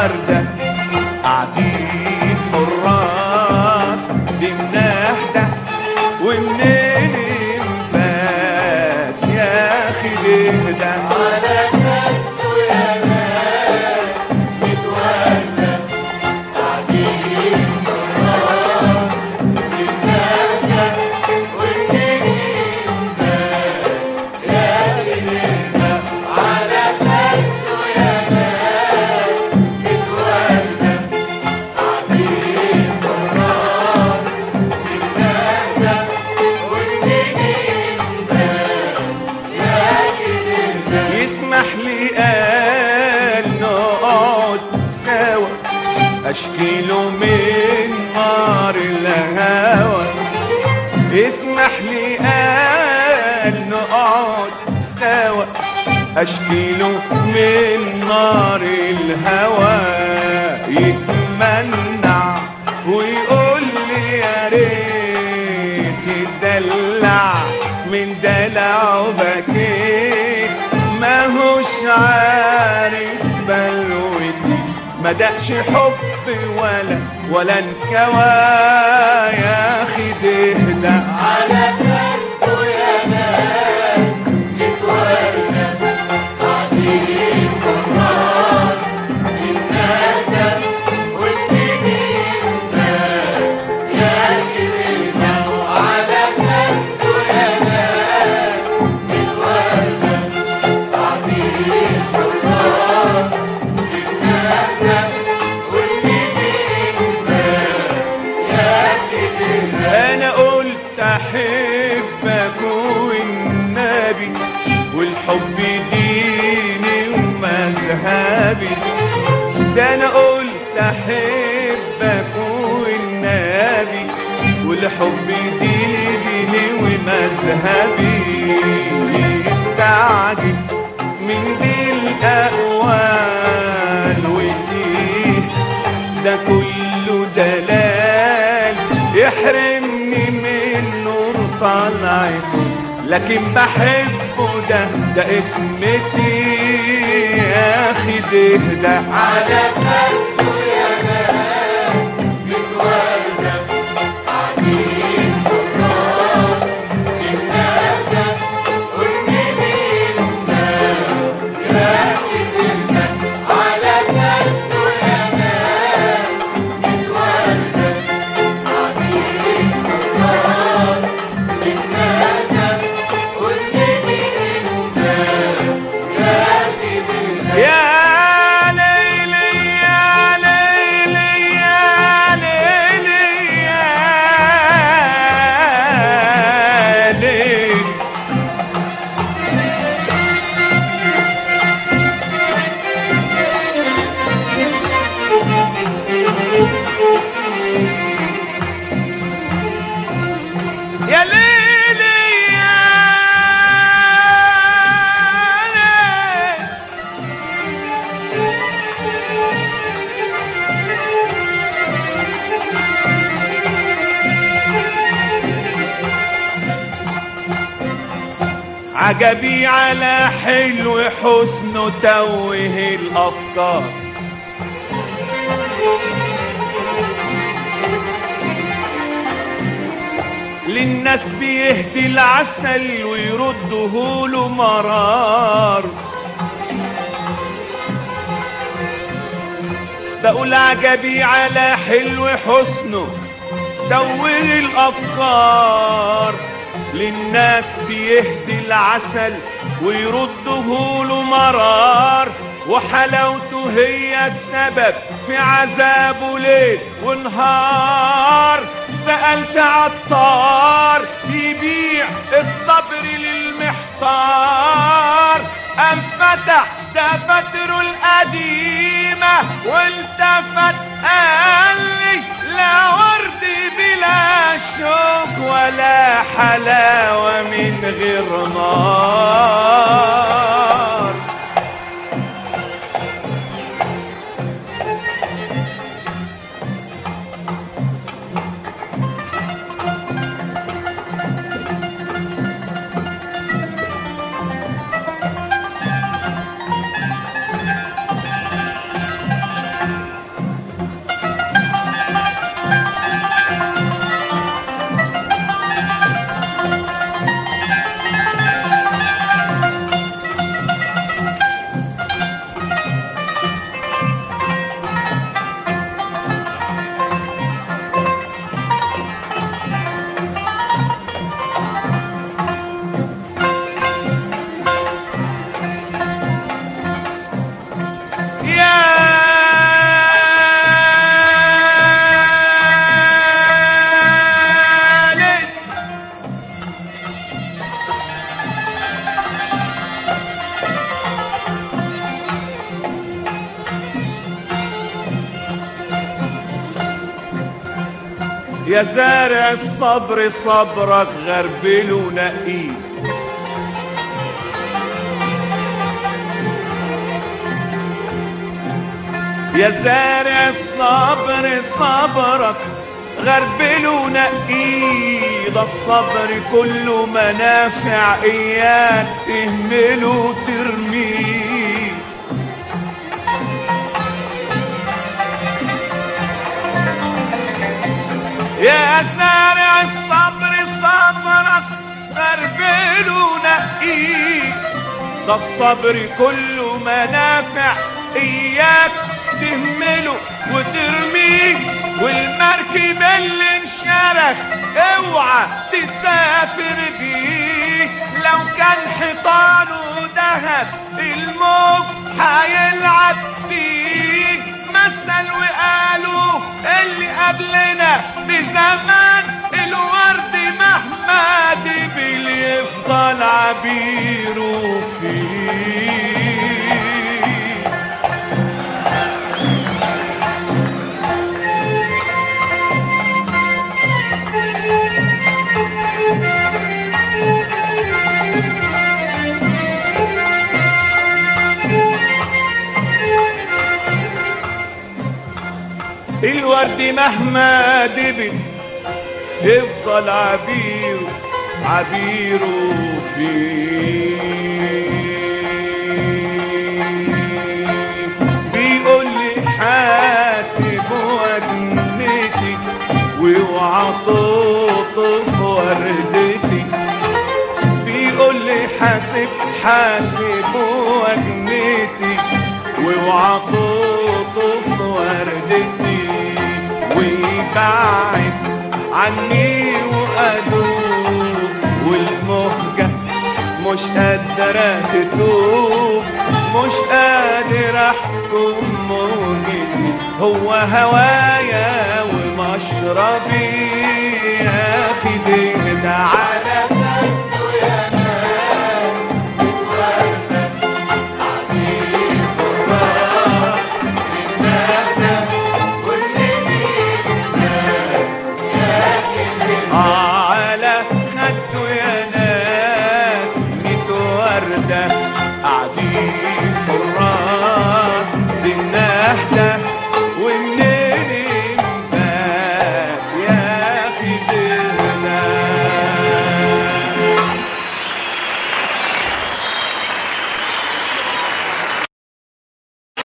وردة قاعدين حراس بنهدى ومنين بس يا اخي نهدى على خده يا ناس متولى قاعدين مرات بنهدى والنجم بان يا شيخنا على خده يا ناس متولى قاعدين مرات بنهدى والنجم بان يا شيخنا يسمح لي قال نقعد سوا اشكي له من نار الهوى يسمح لي قال نقعد سوا اشكي له من نار الهوى يتمنع ويقول لي يا ريت يدلع من دلعه بكيت ما هوش عارف بلوتي ما دقش حب ولا ولا انكوى يا اخي تهدى على خده يا ناس متولى قاعدين مرات الندى والنجم بان يا كريمة على خده يا ناس متولى قاعدين مرات الندى والنجم بان يا كريمة انا قلت احبك والنبي والحب ديني ومذهبي ده انا قلت احبك والنبي والحب ديني ديني ومذهبي يستعجب من دي الاقوال ودي ده كله دلال يحرمني من نور طلعته لكن بحبه ده ده اسمتي يا اخي ده على خده يا ناس متولى قاعدين مرات الندى والنجم بان يا كريمة على خده يا ناس متولى قاعدين مرات الندى والنجم بان يا كريمة يا ليلي يا ليلي يا ليلي يا ليلي يا ليلي يا ليلي عجبي على حلو حسنه توه الافكار للناس بيهدي العسل ويرده له مرار بقول عجبي على حلو حسنه دوّر الافكار للناس بيهدي العسل ويرده له مرار وحلاوته هي السبب في عذابه ليل ونهار سألت عطار يبيع الصبر للمحتار أم فتح دفاتره القديمة والتفت قال لي لا ورد بلا شوك ولا حلاوة من غير نار يا زارع الصبر صبرك غربل ونقيه يا زارع الصبر صبرك غربل ونقيه ده الصبر كله منافع اياك تهمله وترميه يا زارع الصبر صبرك غربل ونقيه ده الصبر كله منافع اياك تهمله وترميه والمركب اللي انشرخ اوعى تسافر بيه لو كان حيطانه دهب الموج هيلعب فيه مثل وقالوا اللي قبلنا بزمان الورد مهما دبل يفضل عبيره فيه الورد مهما دبل يفضل عبيره عبيره فيه بيقول لي حاسب وجنتي واوعى تقطف وردتي بيقول لي حاسب حاسب وجنتي واوعى تقطف وردتي ويبعد عني وأدوب والمهجة مش قادرة تتوب مش قادر احكم موجتي هو هوايا ومشربي يا اخي ده على على خده يا ناس ميت وردة قاعدين في الراس دي النهدة